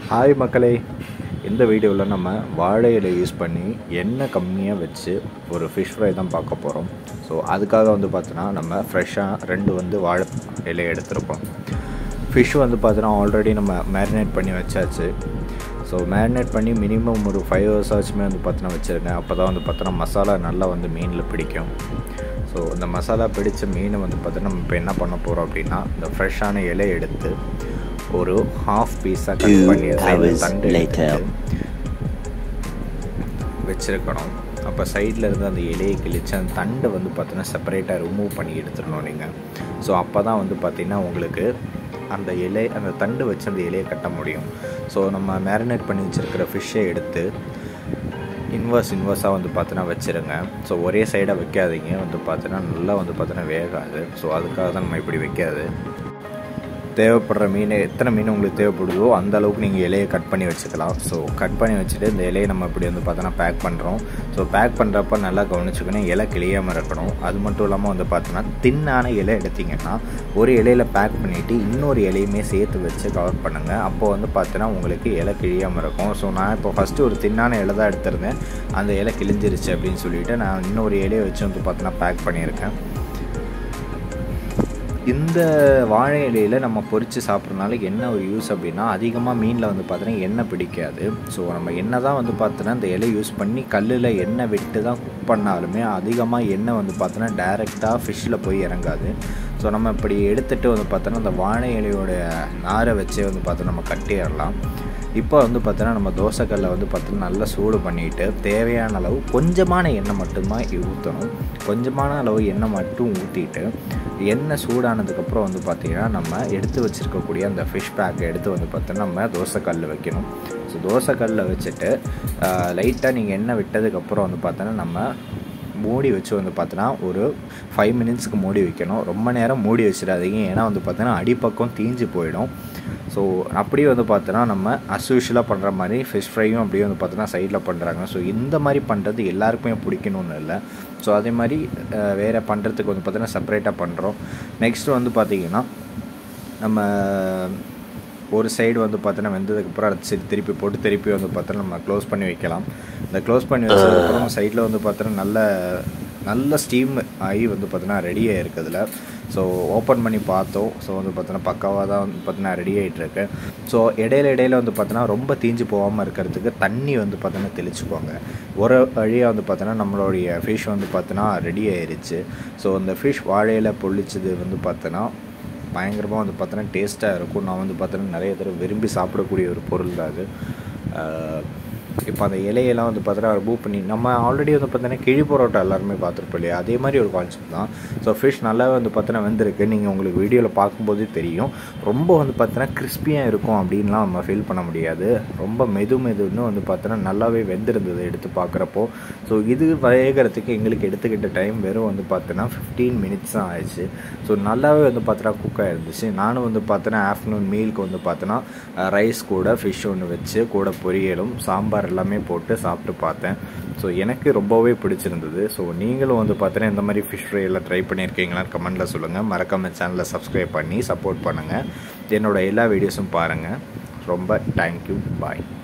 Hi மக்களே இந்த வீடியோவில் நம்ம வாழை இலை யூஸ் பண்ணி எண்ணெய் கம்மியாக வச்சு ஒரு ஃபிஷ் ஃப்ரை தான் பார்க்க போகிறோம் ஸோ அதுக்காக வந்து பார்த்தோன்னா நம்ம ஃப்ரெஷ்ஷாக ரெண்டு வந்து வாழை இலை எடுத்திருப்போம் ஃபிஷ் வந்து பார்த்தோன்னா ஆல்ரெடி நம்ம மேரினேட் பண்ணி வச்சாச்சு ஸோ மேரினேட் பண்ணி மினிமம் ஒரு ஃபைவ் ஹவர்ஸ் ஆச்சுமே வந்து பார்த்தோன்னா வச்சுருங்க அப்போ தான் வந்து பார்த்தோன்னா மசாலா நல்லா வந்து மீனில் பிடிக்கும் ஸோ இந்த மசாலா பிடிச்ச மீனை வந்து பார்த்தோன்னா நம்ம இப்போ என்ன பண்ண போகிறோம் அப்படின்னா இந்த ஃப்ரெஷ்ஷான இலையை எடுத்து ஒரு ஹாஃப் பீஸாக கட் Two பண்ணி சைடில் hours தண்டு later. எடுத்துட்டு வச்சுருக்கணும் அப்போ சைடில் இருந்து அந்த இலையை கிழிச்சு அந்த தண்டை வந்து பார்த்தீங்கன்னா செப்பரேட்டாக ரிமூவ் பண்ணி எடுத்துடணும் நீங்கள் ஸோ அப்போ தான் வந்து பார்த்திங்கன்னா உங்களுக்கு அந்த இலை அந்த தண்டு வச்சு அந்த இலையை கட்ட முடியும் ஸோ நம்ம மேரினேட் பண்ணி வச்சுருக்கிற ஃபிஷ்ஷை எடுத்து இன்வர்ஸ் இன்வர்ஸாக வந்து பார்த்தீங்கன்னா வச்சுருங்க ஸோ ஒரே சைடாக வைக்காதீங்க வந்து பார்த்தீங்கன்னா நல்லா வந்து பார்த்தீங்கன்னா வேகாது ஸோ அதுக்காக தான் நம்ம இப்படி வைக்காது தேவைப்படுற மீன் எத்தனை மீன் உங்களுக்கு தேவைப்படுதோ அந்த அளவுக்கு நீங்கள் இலையை கட் பண்ணி வச்சுக்கலாம் ஸோ கட் பண்ணி வச்சுட்டு இந்த இலையை நம்ம இப்படி வந்து பார்த்தோன்னா பேக் பண்ணுறோம் ஸோ பேக் பண்ணுறப்ப நல்லா கவனிச்சுக்கணும் இலை கிளியாமல் இருக்கணும் அது மட்டும் இல்லாமல் வந்து பார்த்தோன்னா தின்னான இலை எடுத்திங்கன்னா ஒரு இலையில் பேக் பண்ணிவிட்டு இன்னொரு இலையுமே சேர்த்து வச்சு கவர் பண்ணுங்கள் அப்போ வந்து பார்த்தோன்னா உங்களுக்கு இலை கிழியாமல் இருக்கும் ஸோ நான் இப்போ ஃபஸ்ட்டு ஒரு தின்னான இலை தான் எடுத்திருந்தேன் அந்த இலை கிழிஞ்சிருச்சு அப்படின்னு சொல்லிட்டு நான் இன்னொரு இலையை வச்சு வந்து பார்த்தோன்னா பேக் பண்ணியிருக்கேன் இந்த வாழை இலையில் நம்ம பொரித்து சாப்பிட்றதுனால என்ன ஒரு யூஸ் அப்படின்னா அதிகமாக மீனில் வந்து பார்த்தோன்னா எண்ணெய் பிடிக்காது ஸோ நம்ம எண்ணெய் தான் வந்து பார்த்தோன்னா இந்த இலை யூஸ் பண்ணி கல்லில் எண்ணெய் விட்டு தான் குக் பண்ணாலுமே அதிகமாக எண்ணெய் வந்து பார்த்தோன்னா டைரெக்டாக ஃபிஷ்ஷில் போய் இறங்காது ஸோ நம்ம இப்படி எடுத்துகிட்டு வந்து பார்த்தோன்னா அந்த வாழை இலையோட நாரை வச்சே வந்து பார்த்தோன்னா நம்ம கட்டிடலாம் இப்போ வந்து பார்த்தோன்னா நம்ம தோசைக்கல்லை வந்து பார்த்தோன்னா நல்லா சூடு பண்ணிவிட்டு தேவையான அளவு கொஞ்சமான எண்ணெய் மட்டும்தான் ஊற்றணும் கொஞ்சமான அளவு எண்ணெய் மட்டும் ஊற்றிட்டு எண்ணெய் சூடானதுக்கப்புறம் வந்து பார்த்திங்கன்னா நம்ம எடுத்து வச்சுருக்கக்கூடிய அந்த ஃபிஷ் பேக்கை எடுத்து வந்து பார்த்தோன்னா நம்ம தோசைக்கல் வைக்கணும் ஸோ தோசைக்கல்லில் வச்சுட்டு லைட்டாக நீங்கள் எண்ணெய் விட்டதுக்கப்புறம் வந்து பார்த்தோன்னா நம்ம மூடி வச்சு வந்து பார்த்தோன்னா ஒரு ஃபைவ் மினிட்ஸ்க்கு மூடி வைக்கணும் ரொம்ப நேரம் மூடி வச்சிடாதீங்க ஏன்னா வந்து பார்த்தோன்னா அடிப்பக்கம் தீஞ்சு போயிடும் ஸோ அப்படியே வந்து பார்த்தோன்னா நம்ம அஸ்யூஷுவலாக பண்ணுற மாதிரி ஃபிஷ் ஃப்ரையும் அப்படியே வந்து பார்த்தோன்னா சைடில் பண்ணுறாங்க ஸோ இந்த மாதிரி பண்ணுறது எல்லாருக்குமே பிடிக்கணும்னு இல்லை ஸோ அதே மாதிரி அஹ், வேறு பண்ணுறதுக்கு வந்து பார்த்தோன்னா செப்பரேட்டாக பண்ணுறோம் நெக்ஸ்ட் வந்து பார்த்திங்கன்னா நம்ம ஒரு சைடு வந்து பார்த்தோன்னா வெந்ததுக்கப்புறம் அடுத்த சைடு திருப்பி போட்டு திருப்பி வந்து பார்த்தோன்னா நம்ம க்ளோஸ் பண்ணி வைக்கலாம் இந்த க்ளோஸ் பண்ணி வச்சதுக்கப்புறம் சைடில் வந்து பார்த்தோன்னா நல்ல நல்ல ஸ்டீம் ஆகி வந்து பார்த்தோன்னா ரெடி ஆகிருக்கு அதில் ஸோ ஓப்பன் பண்ணி பார்த்தோம் ஸோ வந்து பார்த்தோன்னா பக்காவாக தான் வந்து பார்த்தோன்னா ரெடி ஆகிட்டு இருக்கு ஸோ இடையில இடையில வந்து பார்த்தோன்னா ரொம்ப தீஞ்சு போகாமல் இருக்கிறதுக்கு தண்ணி வந்து பார்த்தோன்னா தெளிச்சுக்கோங்க ஒரு வழியாக வந்து பார்த்தோன்னா நம்மளுடைய ஃபிஷ் வந்து பார்த்தோன்னா ரெடி ஆயிருச்சு ஸோ அந்த ஃபிஷ் வாழையில பொழிச்சது வந்து பார்த்தோன்னா பயங்கரமாக வந்து பார்த்தோன்னா டேஸ்ட்டாக இருக்கும் நான் வந்து பார்த்தோன்னா நிறைய தடவை விரும்பி சாப்பிடக்கூடிய ஒரு பொருள் தான் அது இப்போ அந்த இலையெல்லாம் வந்து பார்த்தோன்னா ரிமூவ் பண்ணி நம்ம ஆல்ரெடி வந்து பார்த்தோன்னா கிழி பரோட்டா எல்லாருமே பார்த்துருப்போம் இல்லையா அதே மாதிரி ஒரு கான்செப்ட் தான் ஸோ ஃபிஷ் நல்லாவே வந்து பார்த்தோன்னா வெந்திருக்கு நீங்கள் உங்களுக்கு வீடியோவில் பார்க்கும்போதே தெரியும் ரொம்ப வந்து பார்த்தோன்னா கிறிஸ்பியாக இருக்கும் அப்படின்லாம் நம்ம ஃபீல் பண்ண முடியாது ரொம்ப மெது மெதுன்னு வந்து பார்த்தோன்னா நல்லாவே வெந்திருந்தது எடுத்து பார்க்குறப்போ ஸோ இது வேகிறதுக்கு எங்களுக்கு எடுத்துக்கிட்ட டைம் வெறும் வந்து பார்த்தோன்னா ஃபிஃப்டீன் மினிட்ஸ் தான் ஆயிடுச்சு ஸோ நல்லாவே வந்து பார்த்தோன்னா குக் ஆகிருந்துச்சு நானும் வந்து பார்த்தோன்னா ஆஃப்டர்நூன் மீலுக்கு வந்து பார்த்தோன்னா ரைஸ் கூட ஃபிஷ் ஒன்று வச்சு கூட பொரியலும் சாம்பார் எல்லாமே போட்டு சாப்பிட்டு பார்த்தேன் ஸோ எனக்கு ரொம்பவே பிடிச்சிருந்தது ஸோ நீங்களும் வந்து பார்த்தோன்னா இந்த மாதிரி ஃபிஷ் ஃப்ரை எல்லாம் ட்ரை பண்ணியிருக்கீங்களான்னு கமெண்ட்டில் சொல்லுங்கள் மறக்காம சேனலை சப்ஸ்கிரைப் பண்ணி சப்போர்ட் பண்ணுங்கள் என்னோட எல்லா வீடியோஸும் பாருங்கள் ரொம்ப தேங்க்யூ பாய்